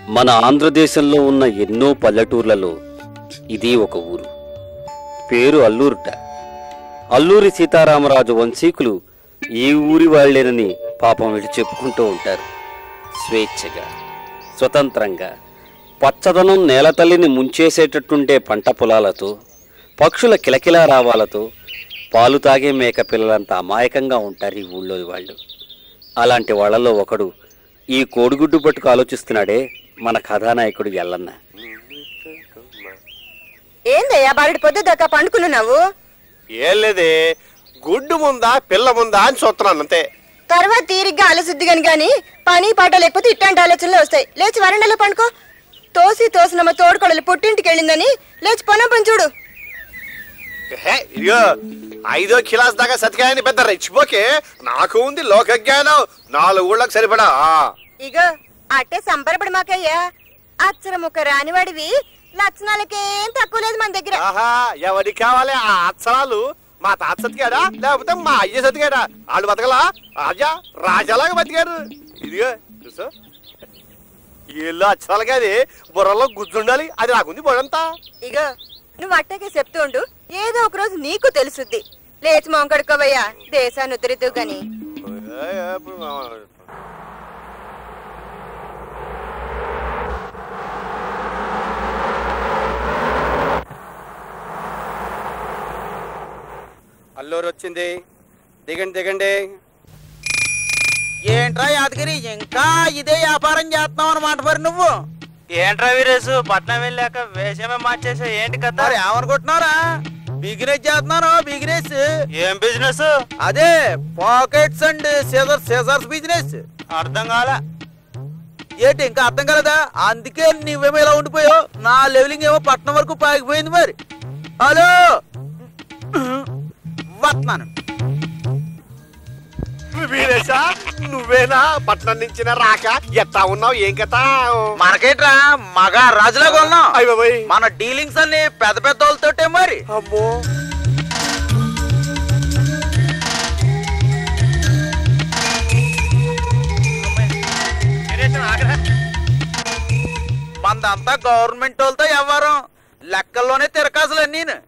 మన ఆంధ్రదేశంలో ఉన్న ఎన్నో పల్లెటూర్లలో ఇది ఒక ఊరు పేరు అల్లూరుట అల్లూరి సీతారామరాజు వంశీకులు ఈ ఊరి వాళ్ళేనని పాపం విడి చెప్పుకుంటూ ఉంటారు స్వేచ్ఛగా స్వతంత్రంగా పచ్చదనం నేలతల్లిని ముంచేసేటట్టుండే పంట పొలాలతో పక్షుల కిలకిలా రావాలతో పాలు తాగే మేక పిల్లలంత అమాయకంగా ఉంటారు ఈ ఊళ్ళోని వాళ్ళు అలాంటి వాళ్ళలో ఒకడు ఈ కోడిగుడ్డు పట్టుకు ఆలోచిస్తున్నాడే మన కథానాయకుడు ఎల్లన్న ఏందయ్యా బారెడు పొద్దు దాకా పండుకున్నావు ఏం లేదే గుడ్డు ముందా పిల్ల ముందా అని చూస్తున్నాను అంతే తర్వాత తీరిగ్గా ఆలోచిద్దిగాని గాని పని పాట లేకపోతే ఇట్లాంటి ఆలోచనలు వస్తాయి లేచి వరండాలో పండుకో తోసి తోసినమ్మ తోడుకోడలు పుట్టింటికి వెళ్ళిందని లేచి పొనం పని చూడు హే, ఇదిగో ఐదో కిలాస్ దాకా సతికాయని పెద్ద రెచ్చిపోకే నాకు ఉంది లోక జ్ఞానం నాలుగు ఊళ్ళకి సరిపడా ఆ. ఇగో అట్టే సంబరపడి మాకయ్యా అచ్చర ముక్క రానివాడివి లక్షణాలకేం తక్కువ లేదు మన దగ్గర ఆహా ఎవరికి కావాలి ఆ అక్షరాలు మా తాత సతికాడా లేకపోతే మా అయ్య సతికాడా వాళ్ళు బతకలా రాజా రాజాలాగా బతికారు ఇదిగో చూసా వీళ్ళు అక్షరాలు కాదు బుర్రలో గుజ్జుండాలి అది నాకుంది బుర్రంతా ఇగో నువ్వు అట్టకే చెప్తూ ఉండు ఏదో ఒక రోజు నీకు తెలుసుద్ది లేచి మొహం కడుక్కోవయ్యా దేశాన్ని ఉద్ధరిద్దు గాని ఏ, ఏ, ఇప్పుడు మా- అల్లూరు వచ్చింది దిగండి దిగండి ఏంట్రా యాదగిరి ఇంకా ఇదే వ్యాపారం చేస్తున్నావు అనమాట మరి నువ్వు ఏంట్రా వీరేసు పట్నం వెళ్ళాక వేషమే మార్చేసా ఏంటి కథ మరి ఏమనుకుంటున్నారా బిజినెస్ చేస్తున్నాను బిజినెస్ ఏం బిజినెస్ అదే pockets and scissor scissors business అర్థం కాల ఏంటి ఇంకా అర్థం కలదా అందుకే నువ్వేమో ఇలా ఉండిపోయావు నా లెవెలింగ్ ఏమో పట్నం వరకు పాకిపోయింది మరి హలో వస్తున్నాను వీరేశా నువ్వేనా పట్నం నుంచి రాక ఎట్టా ఉన్నావు ఏం కథ మనకేట్రా మగ రాజులాగా ఉన్నాం అయ్య బాబోయ్. మన డీలింగ్స్ అన్ని పెద్ద పెద్ద వాళ్ళతోటే మరి అమ్మో మందంతా గవర్నమెంట్ వాళ్ళతో వ్యవహారం లెక్కల్లోనే తిరకాసులు నేను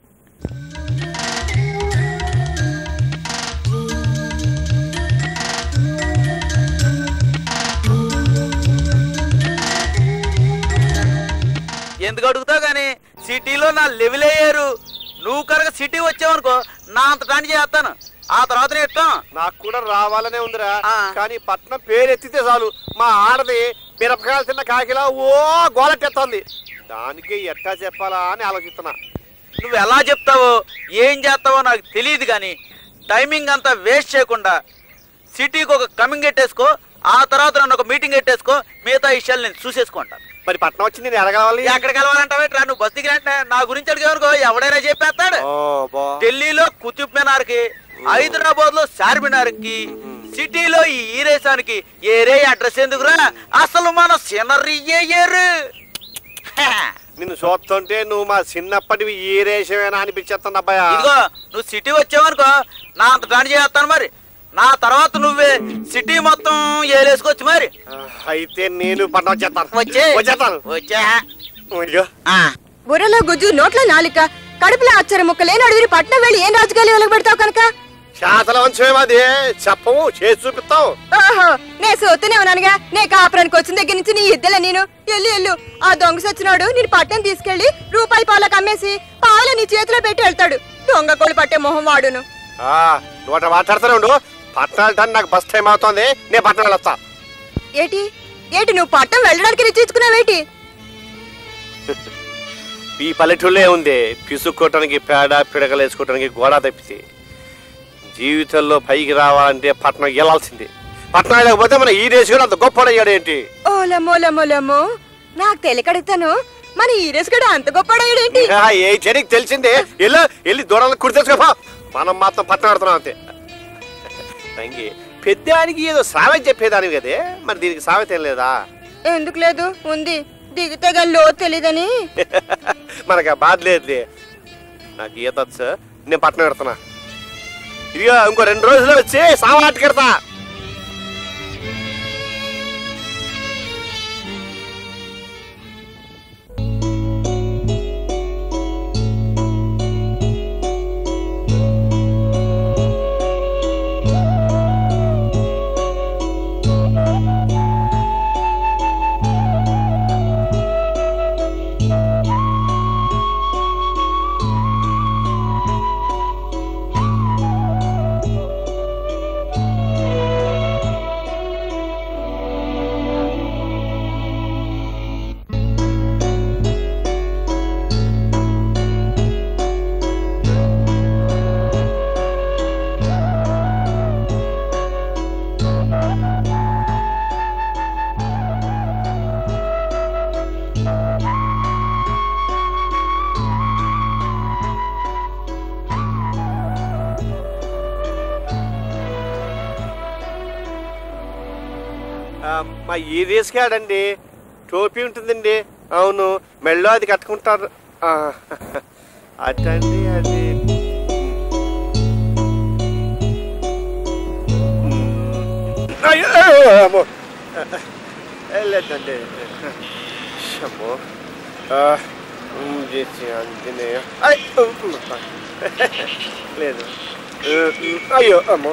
ఎందుకు అడుగుతావు గాని సిటీలో నా లెవెల్ అయ్యారు నువ్వు కనుక సిటీ వచ్చావనుకో నా అంత పని చేస్తాను ఆ తర్వాత నేను ఇస్తాం నాకు కూడా రావాలనే ఉందిరా ఆ. కానీ పట్నం పేరు ఎత్తితే చాలు మా ఆడది మిరపకాయలు తిన్న కాకిలా ఓ గోలెట్టేస్తోంది దానికి ఎట్టా చెప్పాలా అని ఆలోచిస్తున్నా నువ్వు ఎలా చెప్తావో ఏం చేస్తావో నాకు తెలియదు కానీ టైమింగ్ అంతా వేస్ట్ చేయకుండా సిటీకి ఒక కమింగ్ పెట్టేసుకో ఆ తర్వాత నన్ను ఒక మీటింగ్ పెట్టేసుకో మిగతా విషయాలు నేను చూసేసుకుంటాను మరి పట్నం వచ్చి నేను ఎడగలవాలి ఎక్కడికి వెళ్ళాలంటావే ట్రా నువ్వు బస్ దిగినట్టే నా గురించి అడిగేవనుకో ఎవడైనా చెప్పేస్తాడు ఓ బా ఢిల్లీలో కుతుబ్ మినార్ కి హైదరాబాద్ లో చార్మినార్ కి సిటీలో ఈ ఈరేసానికి ఏరే అడ్రస్ ఎందుకురా అసలు మన సినరీ ఏరు నిన్ను చూస్తుంటే నువ్వు మా చిన్నప్పటివి ఈ రేషమేనా అనిపించేస్తుంది అబ్బాయా ఇదిగో నువ్వు సిటీ వచ్చావనుకో నా అంత పని చేస్తాను మరి నా తర్వాత నువ్వే సిటీ మొత్తం ఏలేసుకొచ్చి మరి ఆ, అయితే నేను పట్నం వచ్చేస్తాను వచ్చే వచ్చేస్తాను వచ్చా ఇదిగో. ఆ, బుర్రలో గుజ్జు నోట్లో నాలిక కడుపులో అచ్చర ముక్క లేని అడిగి పట్నం వెళ్ళి ఏం రాజకీయాలు వెలుగు పెడతావు కనుక శాతల వంశమేమాది చెప్పము చేసి చూపిస్తాం ఓహో నే సోతూనే ఉన్నానుగా నే కాపురానికి వచ్చిన దగ్గర నుంచి నీ ఇద్దలే నేను ఎల్లు ఎల్లు ఆ దొంగ సచ్చినాడు నేను పట్టణం తీసుకెళ్లి రూపాయి పాలకు అమ్మేసి పాలు నీ చేతిలో పెట్టి వెళ్తాడు దొంగ కోళ్ళు పట్టే మొహం వాడును ఆ, నువ్వు అట్లా మాట్లాడుతూనే ఉండు పట్నాలు టన్ నాకు బస్ టైం అవుతుంది నేను పట్నాలు వస్తా ఏటి ఏటి నువ్వు పట్టం వెళ్ళడానికి నిశ్చయించుకున్నావేటి ఈ పల్లెటూళ్ళే ఉంది పిసుక్కోవటానికి పేడ పిడకలు వేసుకోవటానికి గోడ తప్పితే జీవితంలో పైకి రావాలంటే పట్నం వెళ్ళాల్సిందే పట్నం లేకపోతే మన ఈ దేశం కూడా అంత గొప్పడయ్యాడు ఏంటి ఓలమోలమోలమో నాకు తెలియకడుగుతాను మన ఈరేస్ కూడా అంత గొప్పడేంటి ఆ, ఏ చెడికి తెలిసిందే వెళ్ళు వెళ్ళి దూరాలను కుడి తెచ్చుకోపా మనం మాత్రం పట్నం ఆడుతున్నాం అంతే తంగి పెద్దానికి ఏదో సామెత చెప్పేదాని కదే మరి దీనికి సామెత ఏం లేదా ఎందుకు లేదు ఉంది దిగితే గాని లో తెలీదని మనకు ఆ బాధ లేదులే నాకు ఈత వచ్చు నేను పట్నం పెడుతున్నా ఇదిగో ఇంకో రెండు రోజులు వచ్చి సామాటికి కడతా ఆ, మా ఏరియాస్ కాడండి టోపీ ఉంటుందండి అవును మెళ్ళో అది కట్టుకుంటారు ఆ, అటండి అది అయ్యో, అమ్మో. లేదండి అమ్మో ఆ, ఉమ్, చేసి ఆంజనేయ ఐ, ఉమ్, లేదు ఉమ్, అయ్యో అమ్మో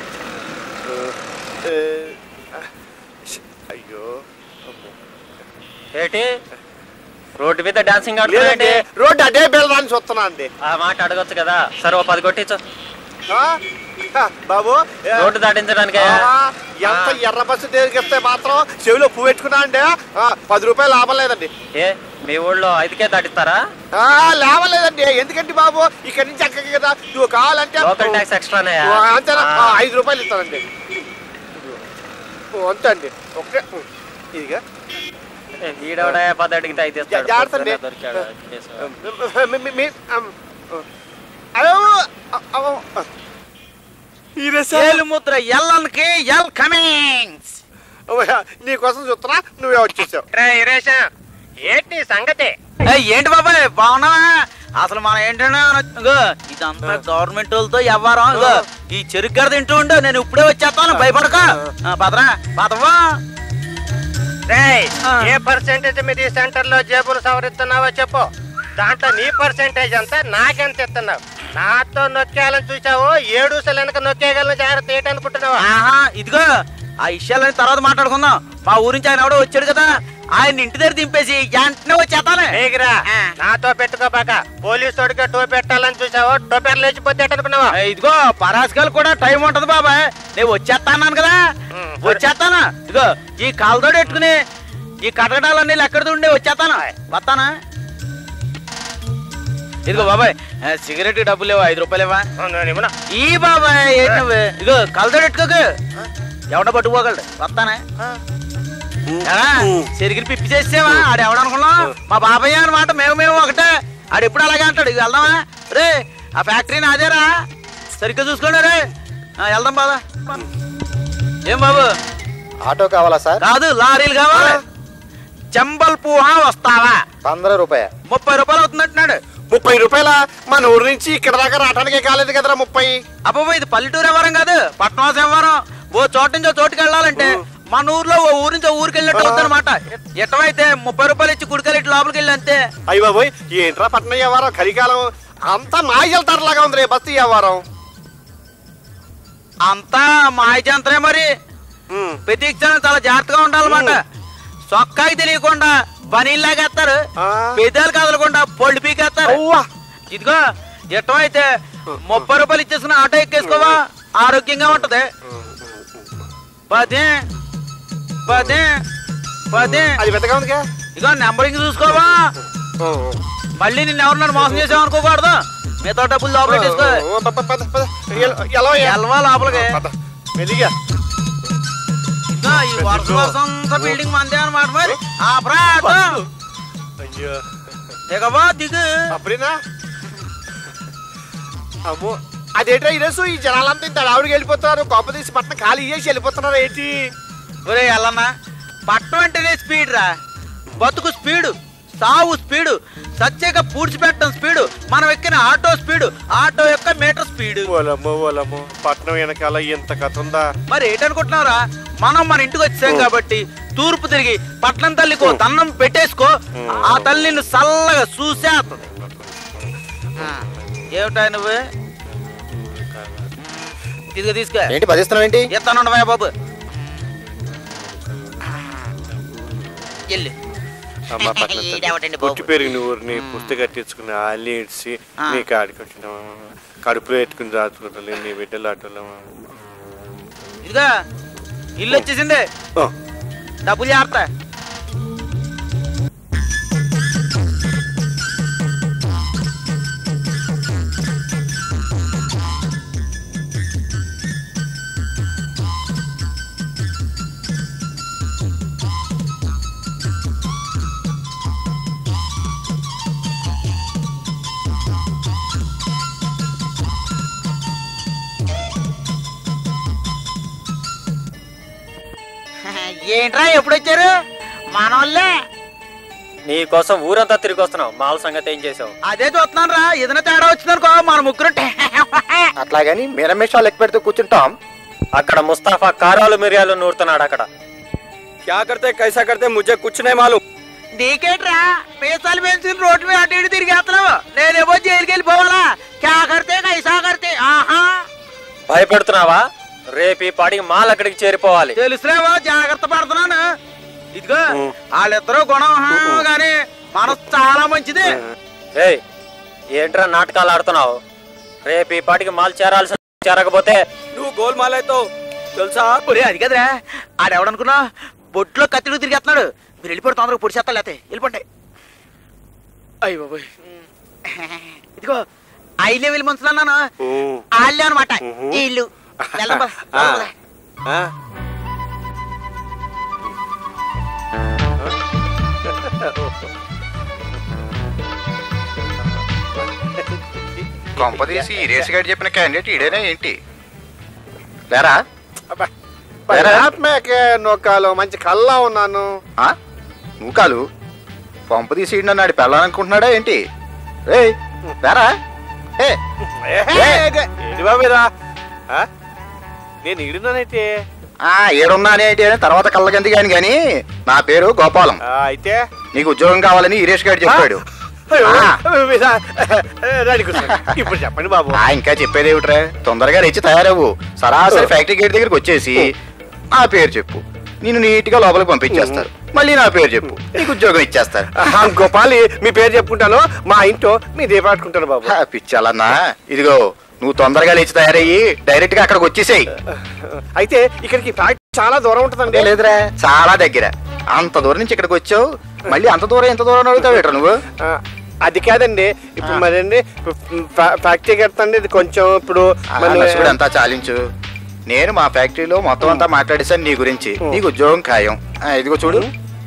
ఏ, అయ్యో అమ్మో. ఏంటి రోడ్డు మీద డాన్సింగ్ లేదండి ఆడుతున్నాయండి రోడ్డు అదే బెల్లరాని చూస్తున్నా అండి ఆ మాట అడగొచ్చు కదా సరే ఓ పది కొట్టించు ఆ? హ, బాబు ఏ, రోడ్డు దాటించడానికి ఆహా, ఎంత ఎర్ర బస్సు తిరిగిస్తే మాత్రం చెవిలో పువ్వు పెట్టుకున్నా అండి ఆ, పది రూపాయలు లాభం లేదండి ఏ మీ ఊళ్ళో ఐదుకే దాటిస్తారా ఆ, లాభం లేదండి ఎందుకంటే బాబు ఇక్కడి నుంచి అక్కడికి కదా నువ్వు కావాలంటే లోకల్ ట్యాక్స్ ఎక్స్ట్రానే ఆ, అంతేనా ఆ, ఐదు రూపాయలు ఇస్తానండి ఓ, అంతే అండి ఒకటే ఇదిగా ఈడవడా పది అడిగితే ఐదు ఇస్తాడు. జాగ్రత్త అండి. పొద్దున్నే దొరికాడు. చేసావా? మీ- మీ- మీ- అమ్, అయ్యో, అవ్వ. ఈరేసా? ఏలు ముద్ర ఎల్లన్కి ఎల్ కమింగ్స్ అమ్మయ్య, నీకోసం చూస్తున్నా నువ్వే వచ్చేసావు ఏంటి సంగతి ఏయ్, ఏంటి బాబాయ్ బాగున్నావా అసలు మనం ఏంటంటే ఇగో ఇదంతా గవర్నమెంట్ వాళ్ళతో వ్యవహారం ఇగో ఈ చెరుకు గడ తింటూ ఉండు నేను ఇప్పుడే వచ్చేస్తాను భయపడక ఆ, పదరా పదవా ఆ. ఏ పర్సెంటేజ్ మీద ఈ సెంటర్ లో జేబులు సవరిస్తున్నావో చెప్పు దాంట్లో నీ పర్సెంటేజ్ అంతా నాకెంత ఇస్తున్నావు నాతో నొక్కేయాలని చూసావు ఏడు వెనక నొక్కేయగలను జాగ్రత్త ఏంటనుకుంటున్నావు ఆహా ఇదిగో ఆ విషయాలని తర్వాత మాట్లాడుకుందాం మా ఊరి నుంచి ఆయన ఎవడో వచ్చాడు కదా ఆయన ఇంటి దగ్గర దింపేసి వెంటనే వచ్చేస్తాను నీకురా ఆ. నాతో పెట్టుకోబాక పోలీసు వాడికి టో పెట్టాలని చూసావు టోపేరు లేచిపోతే అనుకున్నావా ఏయ్, ఇదిగో పరాసుకాలు కూడా టైం ఉంటది బాబాయ్ నేను వచ్చేస్తాను కదా ఉమ్, వచ్చేస్తాను ఇదిగో ఈ కాలతోడు పెట్టుకుని ఈ కటకటాలన్నీ ఎక్కడ ఉండి వచ్చేస్తాను వస్తానా ఇదిగో బాబాయ్ ఆ, సిగరెట్ డబ్బులు లేవా ఐదు రూపాయలు ఇవ్వా నేను ఇవ్వను. ఈ బాబాయ్ ఏంటి నువ్వు ఇదిగో కలతోడు పెట్టుకోకు ఎవడ పట్టుకోగలడు వస్తానా ఎరా, చెరిగిరి పిప్పి చేసేవా ఆడు ఎవడనుకున్నాం మా బాబాయ్ అనమాట మేము మేము ఒకటే ఆడు ఎప్పుడు అలాగే అంటాడు ఇక వెళ్దామా రే ఆ ఫ్యాక్టరీ నాదేరా సరిగ్గా చూసుకోండి రే ఆ, వెళ్దాం బాదా ఏం బాబు ఆటో కావాలా సార్ కాదు లారీలు కావాలి చెంబల్ పూహా వస్తావా పంద్ర రూపాయ ముప్పై రూపాయలు అవుతుందంటున్నాడు ముప్పై రూపాయల మన ఊరు నుంచి ఇక్కడ దాకా రావడానికే కాలేదు కదరా ముప్పై అబ్బాబో ఇది పల్లెటూరు వ్యవహారం కాదు పట్టణవాస వ్యవహారం ఓ చోట నుంచి ఓ చోటుకి వెళ్ళాలంటే మన ఊర్లో ఓ ఊరు నుంచి ఓ ఊరికి వెళ్ళినట్టు అవుతుంది అనమాట ఎట్టవైతే ముప్పై రూపాయలు ఇచ్చి కుడికాయలు ఇటు లోపలికి వెళ్ళి అంతే అయ్యి బాబోయ్ ఏంట్రా పట్నం వ్యవహారం కలికాలం అంతా మాయలుతారులాగా ఉంది రే బస్తీ వ్యవహారం అంతా మాయజంత్రే మరి ఉమ్. ప్రతి క్షణం చాలా జాగ్రత్తగా ఉండాలన్నమాట సొక్కాకి తెలియకుండా బనీలాగేస్తారు ఆ. పెదాలు కదలకుండా పొళ్ళు పీకేస్తారు అవ్వా ఇదిగో ఎట్టమైతే ముప్పై రూపాయలు ఇచ్చేసుకుని ఆటో ఎక్కేసుకోవా ఆరోగ్యంగా ఉంటది పదే పదే పదే అది పెద్దగా ఉందిగా ఇదిగో నెంబరింగ్ చూసుకోవా మళ్ళీ నిన్ను ఎవరు మోసం చేసావు అనుకోకూడదు మిగతా డబ్బులు లోపల తీసుకో ఓ, పద, పద, పద. ఎల్- ఎలా ఏ- ఎల్వా లోపలికి పద. మెల్లిగా ఇదిగో ఈ వరుస వరుస అంతా బిల్డింగ్ మందే అనమాట మరి ఆపరా ఆటో అయ్యో దిగవా దిగు అప్పుడేనా అమ్మో అదేంటో ఈరోజు ఈ జనాలంతా ఇంత ఆవిడకి వెళ్ళిపోతున్నారు గొప్ప తీసి పట్టణం ఖాళీ చేసి వెళ్ళిపోతున్నారు ఏంటి ఒరే ఎల్లన్నా పట్టం అంటేనే స్పీడ్ రా బతుకు స్పీడు సావు స్పీడు సత్యగా పూడ్చిపెట్టడం స్పీడు మనం ఎక్కిన ఆటో స్పీడు ఆటో యొక్క మీటర్ స్పీడు ఓలమ్మో ఓలమ్మో పట్నం వెనకాల ఇంత కథ ఉందా మరి ఏంటనుకుంటున్నారా మనం మన ఇంటికి వచ్చాం కాబట్టి తూర్పు తిరిగి పట్నం తల్లికో దన్నం పెట్టేసుకో ఆ తల్లి నిన్ను చల్లగా చూసేస్తుంది ఏమిటా నువ్వు ఇదిగో తీసుకో ఏంటి భజిస్తున్నావు ఏంటి ఎత్తానుండవా బాబు వెళ్ళి అమ్మ పట్నం ఈడెవడండి బాబు? పుట్టి పెరిగిన ఊరిని పుస్తక కట్టించుకుని అల్లి ఇడ్చి ఆ. నీ కాడికి వచ్చినాం కడుపులో ఎత్తుకుని దాచుకుంటాను నీ బిడ్డలు ఆటోలో ఇదిగా ఇల్లు వచ్చేసింది ఓ, డబ్బులు జాగ్రత్త ఏంట్రా ఎప్పుడు వచ్చారు మనోళ్ళే నీ కోసం ఊరంతా తిరిగి వస్తున్నావు మాల సంగతి ఏం చేసావు అదే చూస్తున్నాను రా ఏదైనా తేడా వచ్చిందనుకో మన ముగ్గురు అట్లాగని మీరమేషాలు లెక్క పెడుతూ కూర్చుంటాం అక్కడ ముస్తాఫా కారాలు మిరియాలు నూరుతున్నాడు అక్కడ क्या करते कैसा करते मुझे कुछ नहीं मालूम నీకేట్రా పీసాలు పెంచుకుని రోడ్డు మీద అటు ఇటు తిరిగేస్తున్నావు నేనేమో జైలుకి వెళ్ళిపోవాలా క్యా కడితే కైసా కడితే ఆహా భయపెడుతున్నావా రేపు ఈ పాటికి మాల్ అక్కడికి చేరిపోవాలి తెలుసులేవో జాగ్రత్త పడుతున్నాను ఇదిగో వాళ్ళిద్దరూ గుణం ఆహా గాని మనసు చాలా మంచిది ఏయ్ ఏంట్రా నాటకాలు ఆడుతున్నావు రేపు ఈ పాటికి మాల్ చేరాల్సి చేరకపోతే నువ్వు గోల్మాల్ అయితే తెలుసా ఒరే అది కదరా ఆడెవడనుకున్నా బొట్లో కత్తిడు తిరిగేస్తున్నాడు మీరు వెళ్ళిపోయి తొందరగా పొడి చేస్తా లేతే వెళ్ళిపోండి అయ్యి బాబోయ్ ఇదిగో ఐ లెవెల్ మనుషులు అన్నాను వాళ్ళే అనమాట వీళ్ళు వెళ్దాం పద, వెళ్దాం పద. ఆ? కొంపదీసి ఈ రేసు గారు చెప్పిన క్యాండిడేట్ ఈడేనా ఏంటి లేరా అబ్బా. పరాత్మకే నొక్కాలు మంచి కల్లా ఉన్నాను ఆ? నువ్వు కాలు కొంపదీసి ఈడు నన్ను ఆడి పెళ్ళాలనుకుంటున్నాడా ఏంటి ఏయ్ లేరా ఏ ఏంటి బాబేరా ఆ? నేను ఈడున్నానైతే ఆ ఏడున్నా అనేటి అని తర్వాత కళ్ళకెందుకు గాని గాని నా పేరు గోపాలం ఆ, అయితే నీకు ఉద్యోగం కావాలని ఈరేష్ గారు చెప్పాడు అయ్యో, ఆ. మీరా? రండి కూర్చోండి. ఇప్పుడు చెప్పండి బాబు ఆ ఇంకా చెప్పేది ఏమిట్రా తొందరగా లేచి తయారవ్వు సరాసరి ఫ్యాక్టరీ గేట్ దగ్గరికి వచ్చేసి నా పేరు చెప్పు నేను నీట్ గా లోపలికి పంపించేస్తారు మళ్ళీ నా పేరు చెప్పు నీకు ఉద్యోగం ఇచ్చేస్తారు ఆ, గోపాలి మీ పేరు చెప్పుకుంటాను మా ఇంట్లో మీ దీపాటుకుంటాను బాబు ఆ, పిచ్చాలన్నా ఇదిగో నువ్వు తొందరగా లేచి తయారయ్యి డైరెక్ట్ గా అక్కడికి వచ్చేసేయి అయితే ఇక్కడికి ఫ్యాక్టరీ చాలా దూరం ఉంటుందండి లేదురా చాలా దగ్గర అంత దూరం నుంచి ఇక్కడికి వచ్చావు మళ్ళీ అంత దూరం ఎంత దూరం అడుగుతావు నువ్వు ఆ, అది కాదండి ఇప్పుడు మరండి ఫ్యా- ఫ్యాక్టరీ కడతండి ఇది కొంచెం ఇప్పుడు ఆ, మన- నసుగుడు అంతా చాలించు నేను మా ఫ్యాక్టరీలో మొత్తం అంతా మాట్లాడేశాను నీ గురించి నీకు ఉద్యోగం ఖాయం ఆ, ఇదిగో చూడు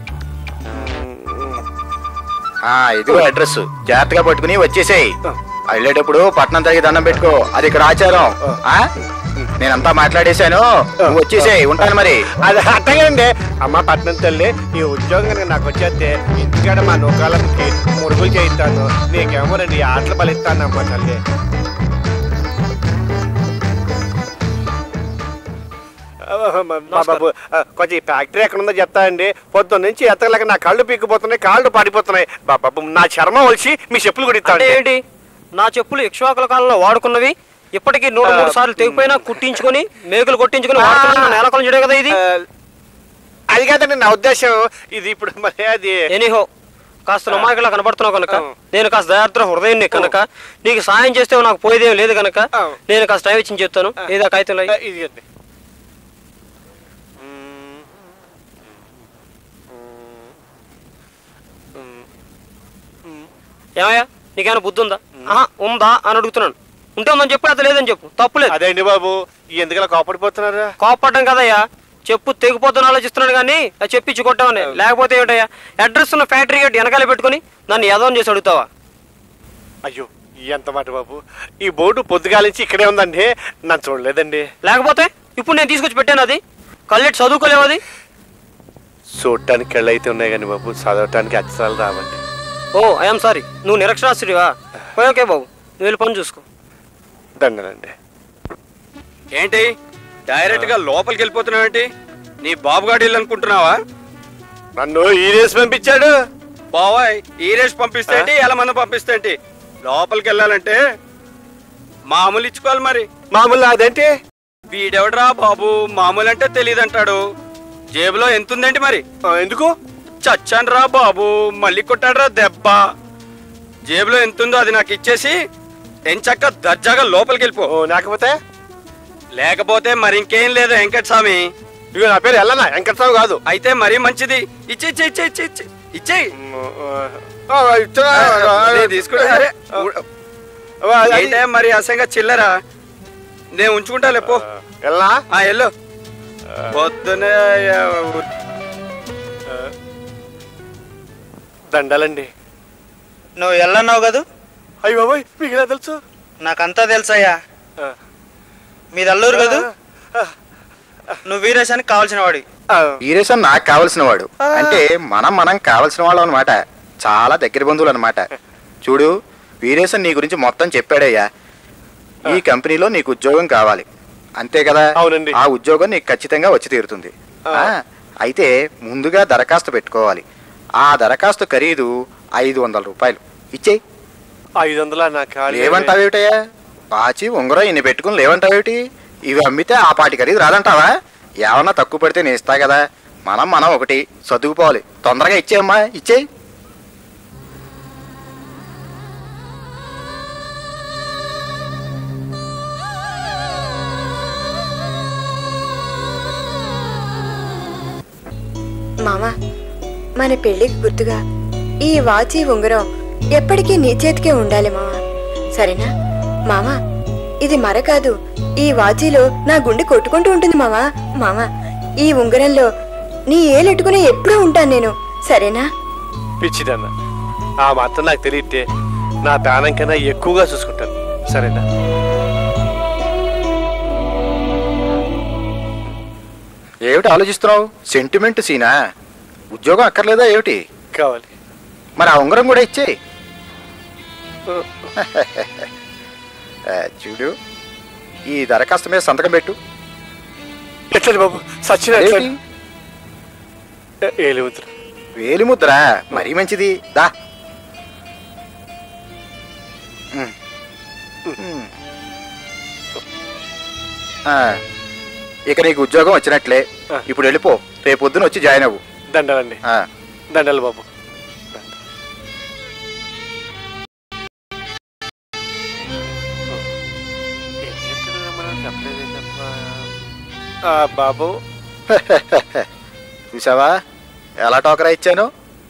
ఆ ఇదిగో అడ్రస్ జాగ్రత్తగా పట్టుకుని వచ్చేసేయ్ వెళ్ళేటప్పుడు పట్నం తగ్గి దండం పెట్టుకో అది ఇక్కడ ఆచారం ఆ నేనంతా మాట్లాడేశాను నువ్వు వచ్చేసేయ్ ఉంటాను మరి అది అట్టగండి అమ్మ పట్నం తల్లి ఈ ఉద్యోగం కనుక నాకు వచ్చేస్తే ఇంటికాడ మా నూకాలకి మురుగులు చేయిస్తాను నీకేమో రెండు ఆటలు బలిస్తాను అమ్మ తల్లి మా బాబు ఆ, కొంచెం ఈ ఫ్యాక్టరీ ఎక్కడ ఉందో చెప్తా అండి పొద్దున్న నుంచి ఎత్తగలేక నా కళ్ళు పీక్కుపోతున్నాయి కాళ్ళు పడిపోతున్నాయి బా- బాబు నా చర్మం వచ్చి మీ చెప్పులు కూడా అంటే ఇస్తాను ఏంటి నా చెప్పులు ఇక్ష్వాకుల కాలంలో వాడుకున్నవి ఇప్పటికీ నూట మూడు సార్లు తెగిపోయినా కుట్టించుకొని మేకులు కొట్టించుకొని వాడుతున్నా నేలకొలం చేయడే కదా ఇది అది కాదండి నా ఉద్దేశం ఇది ఇప్పుడు మరి అది ఎనీహో కాస్త నమ్మాయికలా కనబడుతున్నావు కనుక ఆ. నేను కాస్త దయార్ద్ర హృదయం కనుక నీకు సాయం చేస్తే నాకు పోయేదేం లేదు కనుక ఆ. నేను కాస్త టైం ఇచ్చి చెప్తాను ఏదో కాగితంలో ఆ, ఇది అండి ఏమయ్యా నీకేమైనా బుద్ధి ఉందా ఆహా, ఉందా అని అడుగుతున్నాను ఉంటే ఉందని చెప్పు అది లేదని చెప్పు తప్పులేదు అదేండి బాబు ఎందుకలా కోపడిపోతున్నారు కోపడ్డం కదయ్యా చెప్పు తెగిపోతున్న ఆలోచిస్తున్నాడు కానీ అది చెప్పించి కొట్టామని లేకపోతే ఏమిటయ్యా అడ్రస్ ఉన్న ఫ్యాక్టరీ గేట్ వెనకాల పెట్టుకుని నన్ను ఏదో చేసి అడుగుతావా అయ్యో ఎంత మాట బాబు ఈ బోర్డు పొద్దుగాలించి ఇక్కడే ఉందండి నన్ను చూడలేదండి లేకపోతే ఇప్పుడు నేను తీసుకొచ్చి పెట్టాను అది కళ్ళెట్టి చదువుకోలేవు అది చూడటానికి కళ్ళు అయితే ఉన్నాయి కానీ బాబు చదవటానికి అక్షరాలు రావండి ఓ ఐఎమ్ సారీ నువ్వు నిరక్షరాస్యుడివా ఓకే బాబు నువ్వు వెళ్ళి పని చూసుకో దండనండి ఏంటి డైరెక్ట్ గా లోపలికి వెళ్ళిపోతున్నావు ఏంటి నీ బాబుగాడి ఇల్లు అనుకుంటున్నావా నన్ను ఈ రేసి పంపించాడు బావాయ్ ఈ రేస్ పంపిస్తే ఏంటి ఎలా మంది పంపిస్తే ఏంటి లోపలికి వెళ్ళాలంటే మామూలు ఇచ్చుకోవాలి మరి మామూలు అదేంటి వీడెవడరా బాబు మామూలు అంటే తెలియదు అంటాడు జేబులో ఎంత ఉందేంటి మరి ఆ, ఎందుకు చచ్చాను రా బాబు మళ్ళీ కొట్టాడు రా దెబ్బ జేబులో ఎంత ఉందో అది నాకు ఇచ్చేసి ఎంచక్క దర్జాగా లోపలికి వెళ్ళిపో ఓ, లేకపోతే లేకపోతే మరి ఇంకేం లేదు వెంకట స్వామి ఇగో నా పేరు ఎల్లనా వెంకటరావు కాదు అయితే మరీ మంచిది ఇచ్చి ఇచ్చి ఇచ్చి ఇచ్చి ఇచ్చి ఇచ్చేయి ఆ, ఇచ్చిన- నేను తీసుకుంటా అరే, ఆ, అది- ఏంటే మరి అసంగా చిల్లరా నేను ఉంచుకుంటా లేపో ఎల్లనా ఆ ఎల్లు పొద్దునే దండాలండి నువ్వు వెళ్ళన్నావు కదూ అయ్యి బాబాయ్ మీకు ఎలా తెలుసు నాకంతా తెలుసయ్యా ఆ. మీది అల్లూరు కదూ నువ్వు వీరేశానికి కావాల్సిన వాడి వీరేశం నాకు కావలసిన వాడు అంటే మనం మనం కావలసిన వాళ్ళం అనమాట చాలా దగ్గర బంధువులు అనమాట చూడు వీరేశం నీ గురించి మొత్తం చెప్పాడయ్యా ఈ కంపెనీలో నీకు ఉద్యోగం కావాలి అంతే కదా అవునండి. ఆ ఉద్యోగం నీకు ఖచ్చితంగా వచ్చి తీరుతుంది ఆ, అయితే ముందుగా దరఖాస్తు పెట్టుకోవాలి ఆ దరఖాస్తు ఖరీదు ఐదు వందల రూపాయలు ఇచ్చేయి ఐదు వందల నాకు ఖాళీ లేవంటావేమిటయ్యా పాచి ఉంగరం ఇన్ని పెట్టుకుని లేవంటావేమిటి ఇవి అమ్మితే ఆ పాటి ఖరీదు రాదంటావా ఏమన్నా తక్కువ పడితే నేను ఇస్తా కదా మనం మనం ఒకటి చదువుకోవాలి తొందరగా ఇచ్చేయమ్మా ఇచ్చేయి మామా మన పెళ్లికి గుర్తుగా ఈ వాచి ఉంగరం ఎప్పటికీ నీ చేతికే ఉండాలి మామా సరేనా మామా ఇది మర కాదు ఈ వాచీలో నా గుండె కొట్టుకుంటూ ఉంటుంది మామా మామా ఈ ఉంగరంలో నీ ఏలెట్టుకుని ఎప్పుడూ ఉంటాను నేను సరేనా పిచ్చిదన్న ఆ మాత్రం నాకు తెలియతే నా ప్రాణం కన్నా ఎక్కువగా చూసుకుంటాను సరేనా ఏమిటి ఆలోచిస్తున్నావు సెంటిమెంట్ సీనా ఉద్యోగం అక్కర్లేదా ఏమిటి కావాలి మరి ఆ ఉంగరం కూడా ఇచ్చేయి ఆ, చూడు ఈ దరఖాస్తు మీద సంతకం పెట్టు ఎట్లండి బాబు సచిన ఏంటి? ఏలిముద్ర వేలిముద్ర మరీ మంచిది దా ఉమ్. ఉమ్. ఆ, ఇక నీకు ఉద్యోగం వచ్చినట్లే ఆ. ఇప్పుడు వెళ్ళిపో రేపు పొద్దున వచ్చి జాయిన్ అవ్వు దండాలండి ఆ, దండాలు బాబు ఆ, బాబు చూసావా ఎలా టోకరా ఇచ్చాను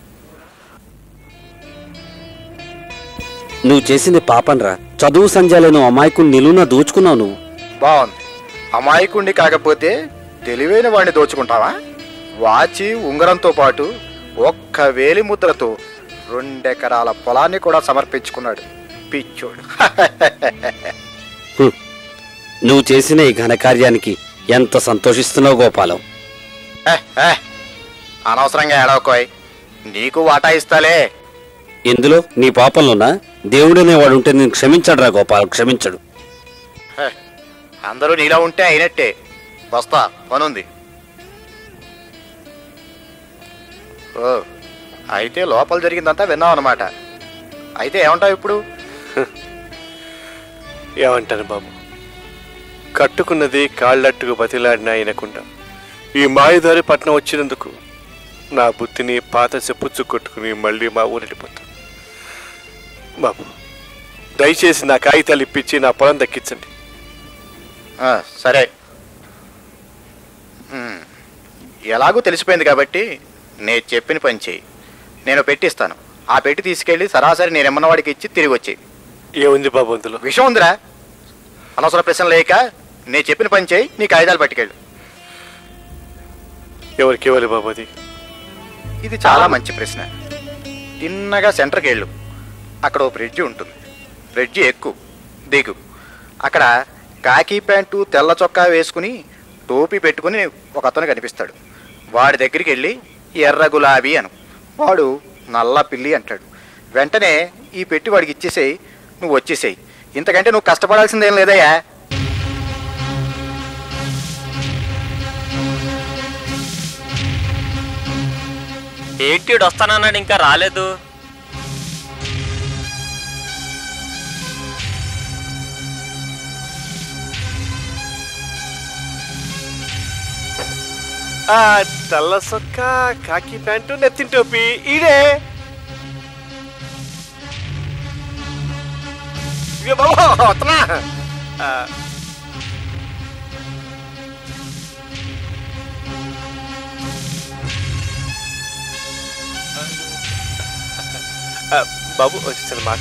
నువ్వు చేసింది పాపంరా చదువు సంధ్యాలే నువ్వు అమాయకుని నిలువున దోచుకున్నావు నువ్వు బాగుంది అమాయకుణ్ణి కాకపోతే తెలివైన వాడిని దోచుకుంటావా వాచి ఉంగరంతో పాటు ఒక్క వేలి ముద్రతో రెండెకరాల పొలాన్ని కూడా సమర్పించుకున్నాడు పిచ్చోడు హ్మ్. నువ్వు చేసిన ఈ ఘనకార్యానికి ఎంత సంతోషిస్తున్నావు గోపాలం ఏ, ఏ, అనవసరంగా ఏడవకోయ్ నీకు వాటా ఇస్తాలే ఇందులో నీ పాపంలోనా దేవుడనేవాడు ఉంటే నేను క్షమించడురా గోపాలం క్షమించడు హే, అందరూ నీలా ఉంటే అయినట్టే వస్తా పనుంది ఓ అయితే లోపల జరిగిందంతా విన్నావు అనమాట అయితే ఏమంటావు ఇప్పుడు ఏమంటాను బాబు కట్టుకున్నది కాళ్ళట్టుకు బతిలాడినా అయినకుండా ఈ మాయదారి పట్నం వచ్చినందుకు నా బుద్ధిని పాత చెప్పుచ్చు కొట్టుకుని మళ్ళీ మా ఊరెళ్ళిపోతాను బాబు దయచేసి నా కాగితాలు ఇప్పించి నా పొలం దక్కించండి ఆ, సరే ఉమ్, ఎలాగూ తెలిసిపోయింది కాబట్టి నేను చెప్పిన పని చేయి నేను పెట్టిస్తాను ఆ పెట్టి తీసుకెళ్ళి సరాసరి నేను ఎమ్మన్న వాడికి ఇచ్చి తిరిగి వచ్చేయి ఏముంది బాబు అందులో విషయం ఉందిరా అనవసర ప్రశ్న లేక నేను చెప్పిన పని చేయి నీ కాగితాలు పట్టుకెళ్ళు ఎవరికి ఇవ్వాలి బాబు అది ఇది చాలా మంచి ప్రశ్న తిన్నగా సెంటర్కి వెళ్ళు అక్కడ ఓ బ్రిడ్జి ఉంటుంది బ్రిడ్జి ఎక్కు దిగు అక్కడ కాకి ప్యాంటు తెల్ల చొక్కా వేసుకుని టోపీ పెట్టుకుని ఒక అతను కనిపిస్తాడు వాడి దగ్గరికి వెళ్ళి ఎర్ర గులాబీ అను వాడు నల్ల పిల్లి అంటాడు వెంటనే ఈ పెట్టి వాడికి ఇచ్చేసేయి నువ్వు వచ్చేసేయి ఇంతకంటే నువ్వు కష్టపడాల్సిందేం లేదయ్యా ఏంటి ఈడు వస్తానన్నాడు ఇంకా రాలేదు ఆ తెల్ల సొక్క కాకి ప్యాంటు నెత్తిన టోపీ ఈడే ఇదిగో బాబు వస్తున్నా ఆ, ఆ, బాబు వచ్చేసాను మాట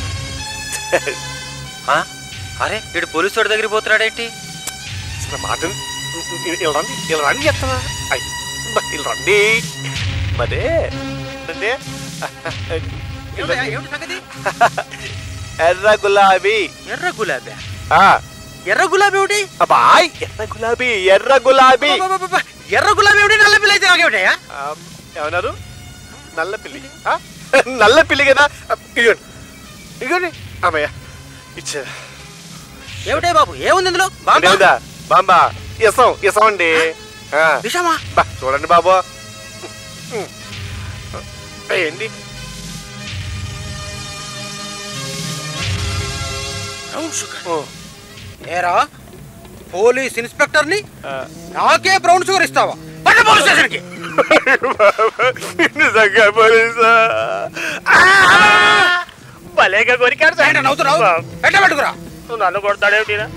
ఆ? అరే ఇడు పోలీసు వాడి దగ్గరికి పోతున్నాడేంటి అసలు మాట ఇలా రండి ఇలా రండి చెప్తానా అయ్, బా, ఇలా రండి మరే రండి. ఇలా రండి. ఎర్ర గులాబీ ఎర్ర గులాబీ ఆ, ఎర్ర గులాబీ ఏమిటి అబ్బాయ్ ఎర్ర గులాబీ ఎర్ర గులాబీ అబ్బబ్బబ్బబ్బ, ఎర్ర గులాబీ ఏమిటి నల్ల పిల్ల అయితే నాకేమిటయ్యా ఆ, ఏమన్నారు నల్ల పిల్లి ఆ? నల్ల పిల్లి కదా ఇగోండి ఇగోండి అమ్మయ్య ఇచ్చా ఏమిటే బాబు ఏముంది ఇందులో బాంబా? లేదా బాంబా ఇసం ఇసం అండి ఆ. విషమా బా చూడండి బాబు ఏంటి బ్రౌన్ షుగర్ ఏరా పోలీస్ ఇన్స్పెక్టర్ ని నాకే బ్రౌన్ షుగర్ ఇస్తావా పట్ట పోలీస్ స్టేషన్ కి నిజంగా పోలీసా భలేగా కొరికాడు సార్. నవ్వుతున్నావు ఎట్ట పెట్టుకురా నన్ను కొడతాడేమిటినా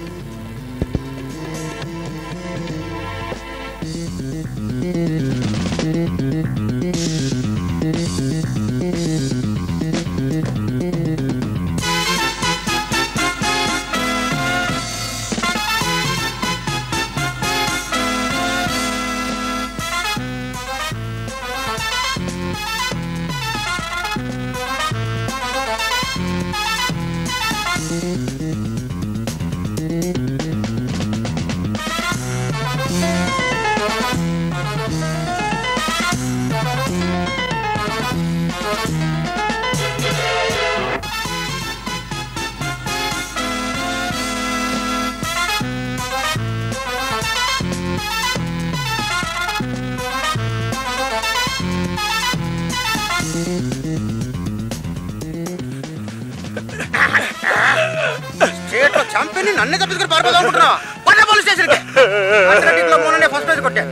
స్టేట్ లో చంపిని నన్నే తప్పించుకుని పారిపోదాం అనుకుంటున్నావా పట్ట పోలీస్ స్టేషన్ కి అథ్లెటిక్ లో మొన్ననే ఫస్ట్ ప్రైజ్ కొట్టా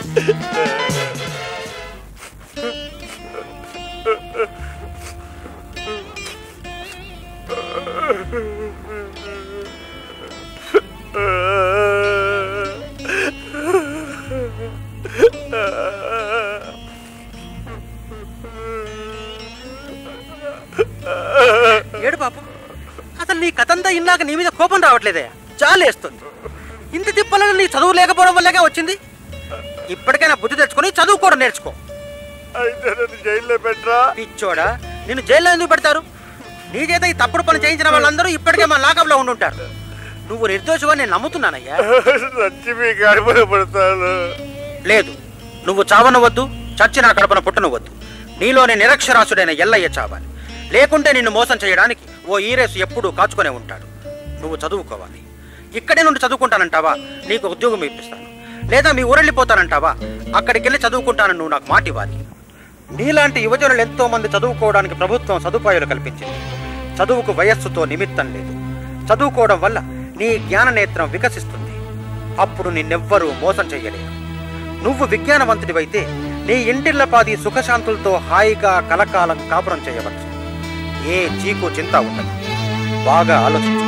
ఏడు పాపం అసలు నీ కథంతా ఇన్నాక నీ మీద కోపం రావట్లేదే జాలేస్తుంది ఇంత తిప్పలను నీ చదువు లేకపోవడం వల్లగా వచ్చింది ఇప్పటికైనా బుద్ధి తెచ్చుకొని చదువుకోవడం నేర్చుకో అయితే నన్ను జైల్లో పెట్టరా పిచ్చోడా నిన్ను జైల్లో ఎందుకు పెడతారు నీ చేత ఈ తప్పుడు పని చేయించిన వాళ్ళందరూ ఇప్పటికే మా లాకప్లో ఉండుంటారు నువ్వు నిర్దోషివని నేను నమ్ముతున్నానయ్యా చచ్చి మీ కడుపున పడతాను లేదు నువ్వు చావనవద్దు చచ్చి నా కడపన పుట్టనవద్దు నీలోని నిరక్షరాసుడైన ఎల్లయ్య చావాలి లేకుంటే నిన్ను మోసం చేయడానికి ఓ ఈరేసు ఎప్పుడూ కాచుకునే ఉంటాడు నువ్వు చదువుకోవాలి ఇక్కడే నుండి చదువుకుంటానంటావా నీకు ఉద్యోగం ఇప్పిస్తాను లేదా మీ ఊరెళ్ళిపోతానంటావా అక్కడికి వెళ్ళి చదువుకుంటానని నువ్వు నాకు మాట ఇవ్వాలి నీలాంటి యువజనులు ఎంతో మంది చదువుకోవడానికి ప్రభుత్వం సదుపాయాలు కల్పించింది చదువుకు వయస్సుతో నిమిత్తం లేదు చదువుకోవడం వల్ల నీ జ్ఞాన నేత్రం వికసిస్తుంది అప్పుడు నిన్నెవ్వరూ మోసం చెయ్యలేరు నువ్వు విజ్ఞానవంతుడివైతే నీ ఇంటిల్లపాది సుఖశాంతులతో హాయిగా కలకాలం కాపురం చేయవచ్చు ఏ చీకు చింత ఉండదు బాగా ఆలోచించు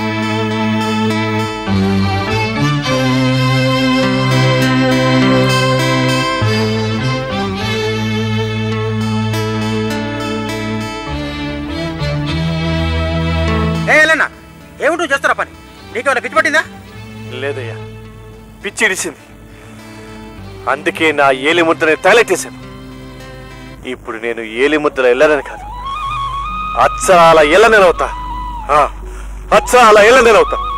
ఏ ఎలన్నా ఏమిటి నువ్వు చేస్తున్నా పని నీకేమైనా పిచ్చి పట్టిందా లేదయ్యా పిచ్చి ఇడిసింది అందుకే నా ఏలి ముద్రని తగలెట్టేశాను ఇప్పుడు నేను ఏలి ముద్ర వెళ్ళనని కాదు అచ్చరాల ఎల్ల నేనవుతా ఆ, అచ్చరాల ఎల్ల నేనవుతా